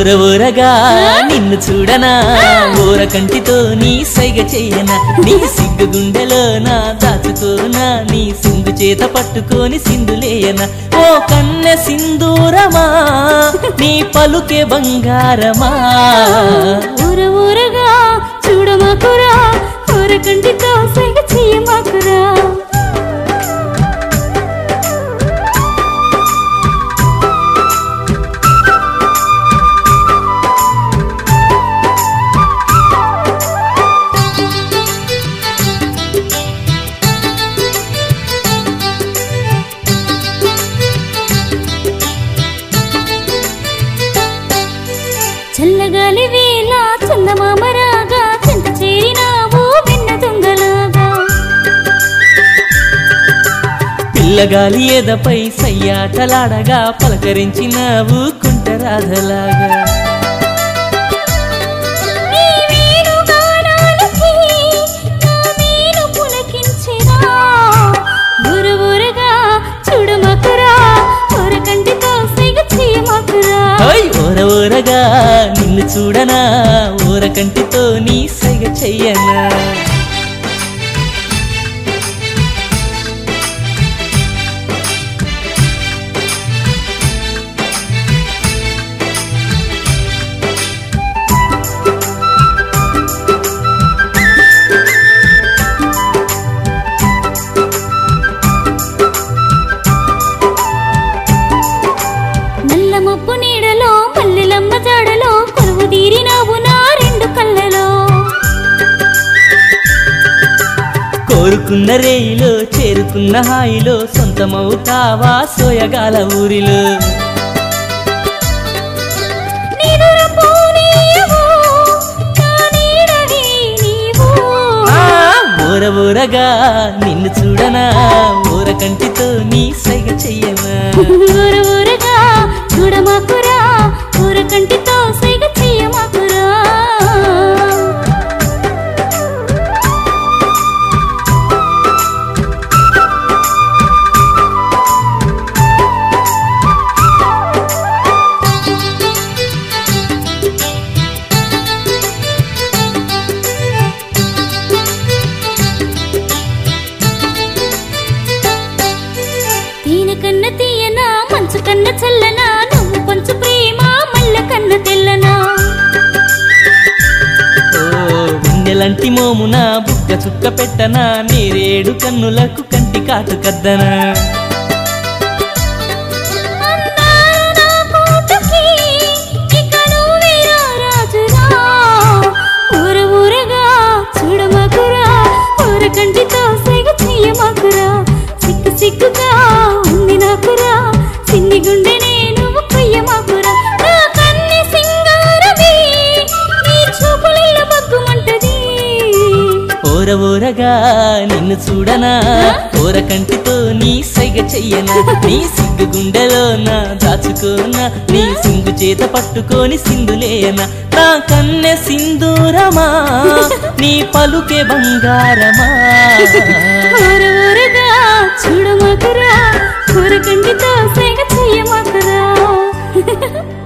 ఊర ఊరగా నిన్ను చూడనా ఊర కంటితో నీ సైగ చెయ్యనా నీ సిగ్గు గుండెలో నా దాచుకోనా నీ సింధు చేత పట్టుకొని సింధులేయనా ఓ కన్నె సింధూరమా నీ పలుకే బంగారమా ఊర ఊరగా చూడమాకురా ఊర కంటితో సైగ చెయ్యమాకురా చల్లగాలి వేళ చందమామరాగా చెంత చేరినావు వెన్న దొంగలాగా పిల్లగాలి ఎదపై సయ్యాటలాడగా పలకరించినావు కుంటరాధలాగా నీ వేణుగానాలకి నా మేను పులకించెరా. ఊర ఊరగా చూడమాకురా ఊర కంటితో సైగ చెయ్యమాకురా ఓయ్ ఊర ఊరగా నిన్ను చూడనా ఊర కంటితో నీ సైగ చెయ్యనా నల్ల మబ్బు నీడలో మల్లెలమ్మ జాడలో కొలువు తీరినావు నా రెండు కళ్ళలో కోరుకున్న రేయిలో చేరుకున్న హాయిలో సొంతమవుతావా సోయగాల ఊరిలో నిదురపోనీయవు, నా నీడవే నీవు. ఆ, ఊర ఊరగా నిన్ను చూడనా ఊర కంటితో నీ సైగ చెయ్యనా ఊర ఊరగా చూడమాకురా ఊర కంటితో సైగ చెయ్యమాకురా తేనె కన్న తీయనా మంచు కన్న చల్లనా నువ్వు పంచు ప్రేమ మల్ల కన్న తెల్లనా ఓ వెన్నెలంటి మోమున బుక్క చుక్క పెట్టనా నేరేడు కన్నులకు కంటి కాటు కద్దనా అందాల నా కోటకి ఇక నువ్వేరా రాజురా. ఊర ఊరగా చూడమాకురా ఊర కంటితో సైగ చెయ్యమాకురా సిగ్గు సిగ్గుగా ఉంది నాకురా సిన్ని గుండెనే నువ్వు కొయ్యమాకురా నా కన్నె సింగారమే నీ చూపులలో మగ్గుమంటది ఓర ఓరగా నిన్ను చూడనా ఓర కంటితో నీ సైగ చెయ్యనా నీ సిగ్గు గుండెలో నా దాచుకోనా నీ సింగు చేత పట్టుకొని సింధులేయనా నా కన్నె సింధూరమా నీ పలుకే బంగారమా ఊర ఊరగా చూడమాకురా ఊర కంటితో సైగ చెయ్యమాకురా